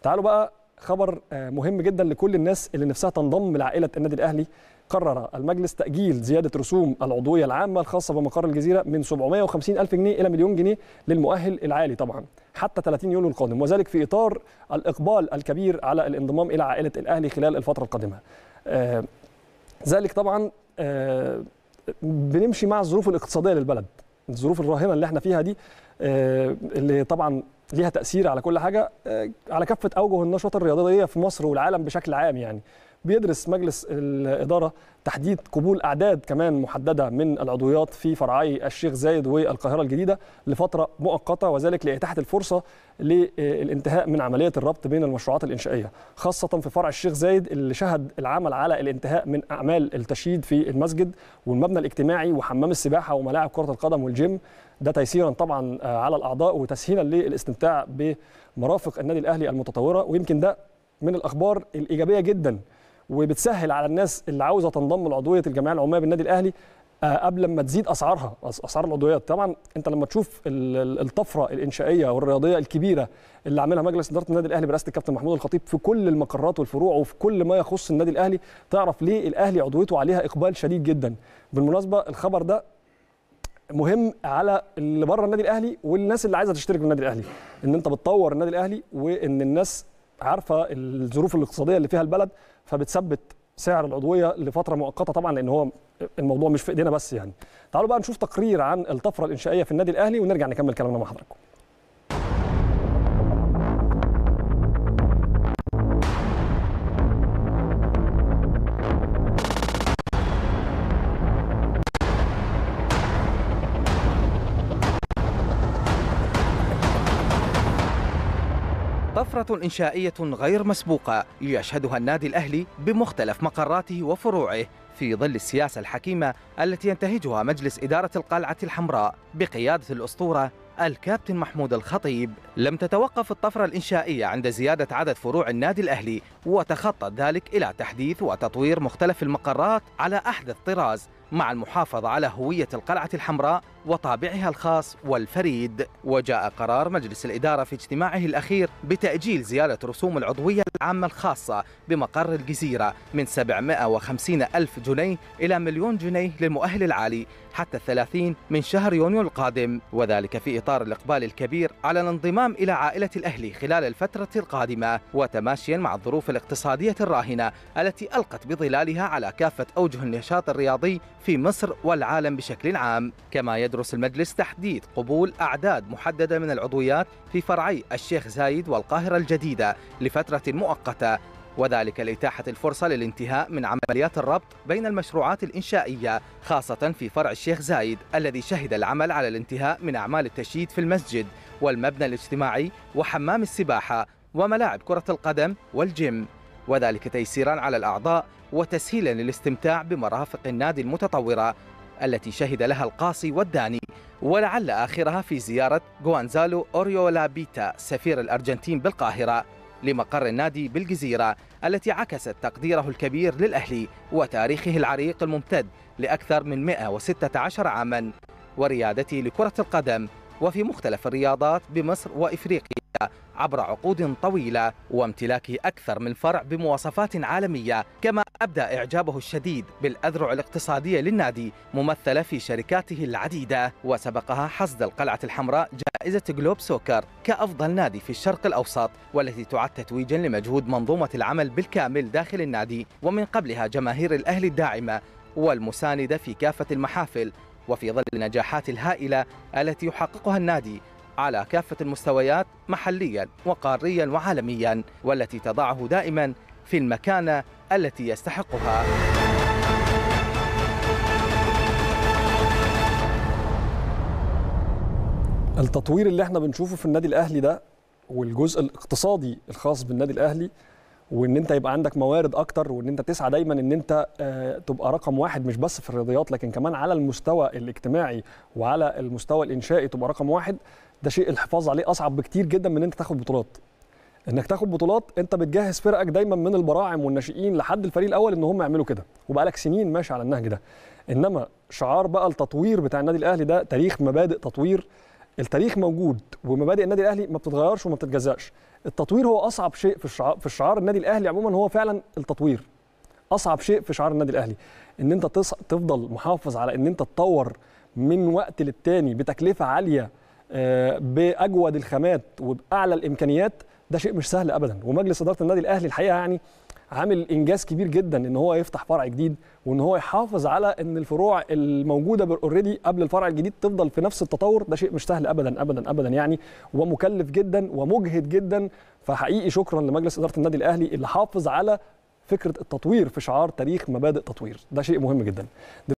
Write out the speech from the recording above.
تعالوا بقى خبر مهم جدا لكل الناس اللي نفسها تنضم لعائله النادي الاهلي قرر المجلس تأجيل زيادة رسوم العضوية العامة الخاصة بمقر الجزيرة من 750 ألف جنيه إلى مليون جنيه للمؤهل العالي طبعا حتى 30 يونيو القادم وذلك في إطار الإقبال الكبير على الانضمام إلى عائلة الأهلي خلال الفترة القادمة آه ذلك طبعا آه بنمشي مع الظروف الاقتصادية للبلد الظروف الراهنة اللي احنا فيها دي آه اللي طبعا ليها تأثير على كل حاجة آه على كافة أوجه النشاط الرياضية في مصر والعالم بشكل عام يعني بيدرس مجلس الإدارة تحديد قبول أعداد كمان محددة من العضويات في فرعي الشيخ زايد والقاهرة الجديدة لفترة مؤقتة وذلك لإتاحة الفرصة للانتهاء من عملية الربط بين المشروعات الإنشائية خاصة في فرع الشيخ زايد اللي شهد العمل على الانتهاء من أعمال التشييد في المسجد والمبنى الاجتماعي وحمام السباحة وملاعب كرة القدم والجيم ده تيسيرا طبعا على الأعضاء وتسهيلا للاستمتاع بمرافق النادي الأهلي المتطورة ويمكن ده من الأخبار الإيجابية جدا وبتسهل على الناس اللي عاوزه تنضم لعضويه الجمعيه العموميه بالنادي الاهلي قبل ما تزيد اسعارها اسعار العضويات طبعا انت لما تشوف الطفره الانشائيه والرياضيه الكبيره اللي عاملها مجلس اداره النادي الاهلي برئاسه الكابتن محمود الخطيب في كل المقرات والفروع وفي كل ما يخص النادي الاهلي تعرف ليه الاهلي عضويته عليها اقبال شديد جدا بالمناسبه الخبر ده مهم على اللي بره النادي الاهلي والناس اللي عايزه تشترك في النادي الاهلي ان انت بتطور النادي الاهلي وان الناس عارفه الظروف الاقتصاديه اللي فيها البلد فبتثبت سعر العضويه لفتره مؤقته طبعا لان هو الموضوع مش في ايدينا بس يعني تعالوا بقى نشوف تقرير عن الطفره الانشائيه في النادي الاهلي ونرجع نكمل كلامنا مع حضراتكم طفرة إنشائية غير مسبوقة يشهدها النادي الأهلي بمختلف مقراته وفروعه في ظل السياسة الحكيمة التي ينتهجها مجلس إدارة القلعة الحمراء بقيادة الأسطورة الكابتن محمود الخطيب لم تتوقف الطفرة الإنشائية عند زيادة عدد فروع النادي الأهلي وتخطت ذلك إلى تحديث وتطوير مختلف المقرات على أحدث طراز مع المحافظة على هوية القلعة الحمراء وطابعها الخاص والفريد وجاء قرار مجلس الإدارة في اجتماعه الأخير بتأجيل زيادة رسوم العضوية العامة الخاصة بمقر الجزيرة من 750 ألف جنيه إلى مليون جنيه للمؤهل العالي حتى الثلاثين من شهر يونيو القادم وذلك في إطار الإقبال الكبير على الانضمام إلى عائلة الأهلي خلال الفترة القادمة وتماشيا مع الظروف الاقتصادية الراهنة التي ألقت بظلالها على كافة أوجه النشاط الرياضي في مصر والعالم بشكل عام كما يدرس المجلس تحديد قبول أعداد محددة من العضويات في فرعي الشيخ زايد والقاهرة الجديدة لفترة مؤقتة وذلك لإتاحة الفرصة للانتهاء من عمليات الربط بين المشروعات الإنشائية خاصة في فرع الشيخ زايد الذي شهد العمل على الانتهاء من أعمال التشييد في المسجد والمبنى الاجتماعي وحمام السباحة وملاعب كرة القدم والجيم وذلك تيسيرا على الأعضاء وتسهيلا للاستمتاع بمرافق النادي المتطورة التي شهد لها القاصي والداني ولعل آخرها في زيارة غوانزالو أوريولا بيتا سفير الأرجنتين بالقاهرة لمقر النادي بالجزيرة التي عكست تقديره الكبير للأهلي وتاريخه العريق الممتد لأكثر من 116 عاما وريادته لكرة القدم وفي مختلف الرياضات بمصر وإفريقيا عبر عقود طويلة وامتلاكه أكثر من فرع بمواصفات عالمية كما أبدى إعجابه الشديد بالأذرع الاقتصادية للنادي ممثلة في شركاته العديدة وسبقها حصد القلعة الحمراء جائزة جلوب سوكر كأفضل نادي في الشرق الأوسط والتي تعد تتويجا لمجهود منظومة العمل بالكامل داخل النادي ومن قبلها جماهير الأهلي الداعمة والمساندة في كافة المحافل وفي ظل النجاحات الهائلة التي يحققها النادي على كافة المستويات محليا وقاريا وعالميا والتي تضعه دائما في المكانة التي يستحقها التطوير اللي احنا بنشوفه في النادي الاهلي ده والجزء الاقتصادي الخاص بالنادي الاهلي وان انت يبقى عندك موارد اكتر وان انت تسعى دايما ان انت آه تبقى رقم واحد مش بس في الرياضيات لكن كمان على المستوى الاجتماعي وعلى المستوى الانشائي تبقى رقم واحد ده شيء الحفاظ عليه اصعب بكتير جدا من ان انت تاخد بطولات انك تاخد بطولات انت بتجهز فرقك دايما من البراعم والناشئين لحد الفريق الاول ان هم يعملوا كده وبقالك سنين ماشي على النهج ده انما شعار بقى التطوير بتاع النادي الاهلي ده تاريخ مبادئ تطوير التاريخ موجود ومبادئ النادي الاهلي ما بتتغيرش وما بتتجزاش التطوير هو اصعب شيء في الشعار في الشعار النادي الاهلي عموما هو فعلا التطوير اصعب شيء في شعار النادي الاهلي ان انت تص... تفضل محافظ على ان انت تطور من وقت للتاني بتكلفه عاليه آه، باجود الخامات وباعلى الامكانيات ده شيء مش سهل ابدا ومجلس اداره النادي الاهلي الحقيقه يعني عامل انجاز كبير جدا ان هو يفتح فرع جديد وان هو يحافظ على ان الفروع الموجوده اوريدي قبل الفرع الجديد تفضل في نفس التطور ده شيء مش سهل ابدا ابدا ابدا يعني ومكلف جدا ومجهد جدا فحقيقي شكرا لمجلس اداره النادي الاهلي اللي حافظ على فكره التطوير في شعار تاريخ مبادئ تطوير ده شيء مهم جدا